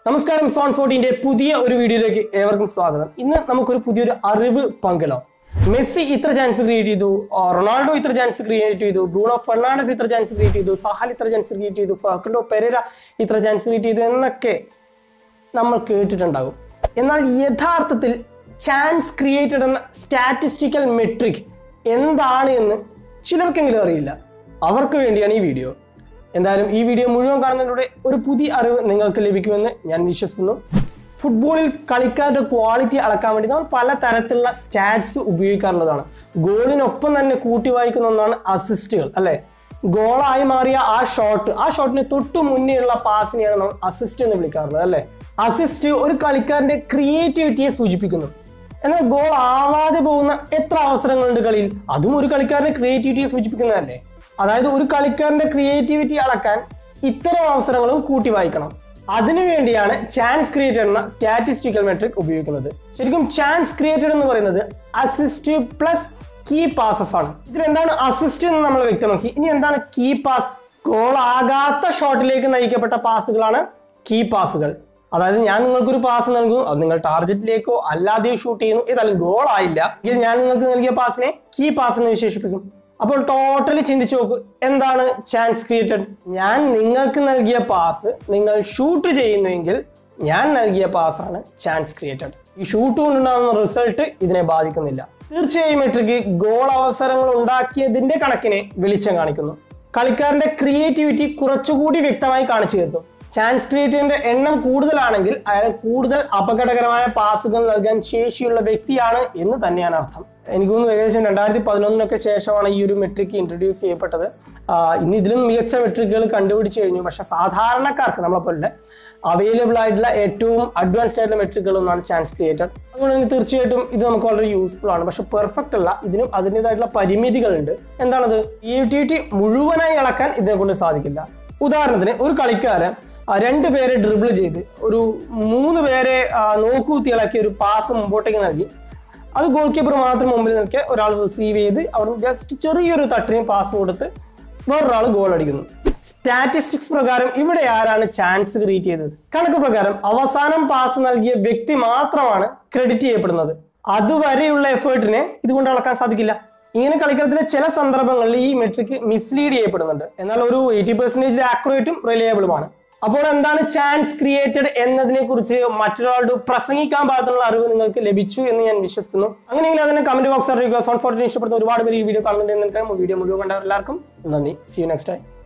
നമസ്കാരം സോൺ ഫോർട്ടീന്റെ പുതിയ ഒരു വീഡിയോയിലേക്ക് ഏവർക്കും സ്വാഗതം ഇന്ന് നമുക്കൊരു പുതിയൊരു അറിവ് പങ്കിടാം മെസ്സി ഇത്ര ചാൻസ് ക്രിയേറ്റ് ചെയ്തു ആ, റൊണാൾഡോ ഇത്ര ചാൻസ് ക്രിയേറ്റ് ചെയ്തു ബ്രൂണോ ഫെർണാണ്ടസ് ഇത്ര ചാൻസ് ക്രിയേറ്റ് ചെയ്തു സഹാൽ ഇത്ര ചാൻസ് ക്രിയേറ്റ് ചെയ്തു ഫർക്കണ്ടോ പെരേര ഇത്ര ചാൻസ് ക്രിയേറ്റ് ചെയ്തു എന്നൊക്കെ നമ്മൾ കേട്ടിട്ടുണ്ടാകും എന്നാൽ യഥാർത്ഥത്തിൽ ചാൻസ് ക്രിയേറ്റഡ് എന്ന സ്റ്റാറ്റിസ്റ്റിക്കൽ മെട്രിക് എന്താണ് എന്ന് ചിലർക്കെങ്കിലും അറിയില്ല അവർക്ക് വേണ്ടിയാണ് ഈ വീഡിയോ എന്തായാലും ഈ വീഡിയോ മുഴുവൻ കാണുന്നതിലൂടെ ഒരു പുതിയ അറിവ് നിങ്ങൾക്ക് ലഭിക്കുമെന്ന് ഞാൻ വിശ്വസിക്കുന്നു ഫുട്ബോളിൽ കളിക്കാരുടെ ക്വാളിറ്റി അളക്കാൻ വേണ്ടി നമ്മൾ പല തരത്തിലുള്ള സ്റ്റാറ്റ്സ് ഉപയോഗിക്കാറുള്ളതാണ് ഗോളിനൊപ്പം തന്നെ കൂട്ടി വായിക്കുന്ന ഒന്നാണ് അസിസ്റ്റുകൾ അല്ലെ ഗോളായി മാറിയ ആ ഷോട്ട് ആ ഷോട്ടിന് തൊട്ടു മുന്നേയുള്ള പാസിനെയാണ് നമ്മൾ അസിസ്റ്റ് എന്ന് വിളിക്കാറുള്ളത് അല്ലെ അസിസ്റ്റ് ഒരു കളിക്കാരന്റെ ക്രിയേറ്റിവിറ്റിയെ സൂചിപ്പിക്കുന്നു എന്നാൽ ഗോൾ ആവാതെ പോകുന്ന എത്ര അവസരങ്ങളുണ്ട് കളിയിൽ അതും ഒരു കളിക്കാരന്റെ ക്രിയേറ്റിവിറ്റിയെ സൂചിപ്പിക്കുന്നതല്ലേ അതായത് ഒരു കളിക്കാരന്റെ ക്രിയേറ്റിവിറ്റി അളക്കാൻ ഇത്തരം അവസരങ്ങളും കൂട്ടി വായിക്കണം അതിനുവേണ്ടിയാണ് ചാൻസ് ക്രിയേറ്റഡ് എന്ന സ്റ്റാറ്റിസ്റ്റിക്കൽ മെട്രിക് ഉപയോഗിക്കുന്നത് ശരിക്കും ചാൻസ് ക്രിയേറ്റഡ് എന്ന് പറയുന്നത് അസിസ്റ്റ് പ്ലസ് കീ പാസസ് ആണ് ഇതിൽ എന്താണ് അസിസ്റ്റ് എന്ന് നമ്മൾ വ്യക്തമാക്കി ഇനി എന്താണ് കീ പാസ് ഗോൾ ആകാത്ത ഷോട്ടിലേക്ക് നയിക്കപ്പെട്ട പാസുകളാണ് കീ പാസുകൾ അതായത് ഞാൻ നിങ്ങൾക്കൊരു പാസ് നൽകുന്നു അത് നിങ്ങൾ ടാർഗറ്റിലേക്കോ അല്ലാതെയോ ഷൂട്ട് ചെയ്യുന്നു ഏതായാലും ഗോൾ ആയില്ല എങ്കിൽ ഞാൻ നിങ്ങൾക്ക് നൽകിയ പാസിനെ കീ പാസ് എന്ന് വിശേഷിപ്പിക്കും അപ്പോൾ ടോട്ടലി ചിന്തിച്ചു നോക്കൂ എന്താണ് ചാൻസ് ക്രിയേറ്റഡ് ഞാൻ നിങ്ങൾക്ക് നൽകിയ പാസ് നിങ്ങൾ ഷൂട്ട് ചെയ്യുന്നുവെങ്കിൽ ഞാൻ നൽകിയ പാസ്സാണ് ചാൻസ് ക്രിയേറ്റഡ് ഈ ഷൂട്ട് കൊണ്ടുണ്ടാകുന്ന റിസൾട്ട് ഇതിനെ ബാധിക്കുന്നില്ല തീർച്ചയായും മെട്രിക്ക് ഗോൾ അവസരങ്ങൾ ഉണ്ടാക്കിയതിന്റെ കണക്കിനെ വെളിച്ചം കാണിക്കുന്നു കളിക്കാരന്റെ ക്രിയേറ്റിവിറ്റി കുറച്ചുകൂടി വ്യക്തമായി കാണിച്ചു തരുന്നു ചാൻസ് ക്രിയേറ്ററിന്റെ എണ്ണം കൂടുതലാണെങ്കിൽ അയാൾ കൂടുതൽ അപകടകരമായ പാസുകൾ നൽകാൻ ശേഷിയുള്ള വ്യക്തിയാണ് എന്ന് തന്നെയാണ് അർത്ഥം എനിക്ക് തോന്നുന്നു ഏകദേശം രണ്ടായിരത്തി പതിനൊന്നിനൊക്കെ ശേഷമാണ് ഈ ഒരു മെട്രിക് ഇൻട്രൊഡ്യൂസ് ചെയ്യപ്പെട്ടത് ആഹ് ഇന്ന് ഇതിലും മികച്ച മെട്രിക്കുകൾ കണ്ടുപിടിച്ചു കഴിഞ്ഞു പക്ഷെ സാധാരണക്കാർക്ക് നമ്മളെ പോലെ അവൈലബിൾ ആയിട്ടുള്ള ഏറ്റവും അഡ്വാൻസ്ഡ് ആയിട്ടുള്ള മെട്രിക്കുകൾ ഒന്നാണ് ചാൻസ് ക്രിയേറ്റഡ് അതുകൊണ്ട് തന്നെ തീർച്ചയായിട്ടും ഇത് നമുക്ക് വളരെ യൂസ്ഫുൾ ആണ് പക്ഷെ പെർഫെക്റ്റ് അല്ല ഇതിനും അതിൻ്റെതായിട്ടുള്ള പരിമിതികളുണ്ട് എന്താണത് ക്രിയേറ്റിവിറ്റി മുഴുവനായി അളക്കാൻ ഇതിനെ കൊണ്ട് സാധിക്കില്ല ഉദാഹരണത്തിന് ഒരു കളിക്കാരൻ ആ, രണ്ട് പേരെ ഡ്രിബിൾ ചെയ്ത് ഒരു മൂന്ന് പേരെ ആ, നോക്കുകുത്തി ഇളക്കി ഒരു പാസ് മുമ്പോട്ടേക്ക് നൽകി അത് ഗോൾ കീപ്പർ മാത്രം മുമ്പിൽ നിൽക്കെ ഒരാൾ റിസീവ് ചെയ്ത് അവിടെ ജസ്റ്റ് ചെറിയൊരു തട്ടിന് പാസ് കൊടുത്ത് വേറൊരാൾ ഗോൾ അടിക്കുന്നു സ്റ്റാറ്റിസ്റ്റിക്സ് പ്രകാരം ഇവിടെ ആരാണ് ചാൻസ് ക്രിയേറ്റ് ചെയ്തത് കണക്ക് പ്രകാരം അവസാനം പാസ് നൽകിയ വ്യക്തി മാത്രമാണ് ക്രെഡിറ്റ് ചെയ്യപ്പെടുന്നത് അതുവരെയുള്ള എഫേർട്ടിനെ ഇതുകൊണ്ട് അളക്കാൻ സാധിക്കില്ല ഇങ്ങനെ കളിക്കളത്തിലെ ചില സന്ദർഭങ്ങളിൽ ഈ മെട്രിക് മിസ്ലീഡ് ചെയ്യപ്പെടുന്നുണ്ട് എന്നാൽ ഒരു എയ്റ്റി പെർസെന്റേജ് ആക്യുറേറ്റും റിലയബിളുമാണ് അപ്പോൾ എന്താണ് ചാൻസ് ക്രിയേറ്റഡ് എന്നതിനെ കുറിച്ച് മറ്റൊരാളോട് പ്രസംഗിക്കാൻ പാകത്തിനുള്ള അറിവ് നിങ്ങൾക്ക് ലഭിച്ചു എന്ന് ഞാൻ വിശ്വസിക്കുന്നു അങ്ങനെയെങ്കിൽ അതിനെ കമന്റ് ബോക്സ് അറിയിക്കുക സോൺ ഫോർട്ടിന് ഇഷ്ടപ്പെടുന്ന ഒരുപാട് പേര് ഈ വീഡിയോ കാണുന്നുണ്ട് എന്ന് വീഡിയോ മുഴുവൻ കണ്ടവർ എല്ലാവർക്കും നന്ദി സി യു നെക്സ്റ്റ് ടൈം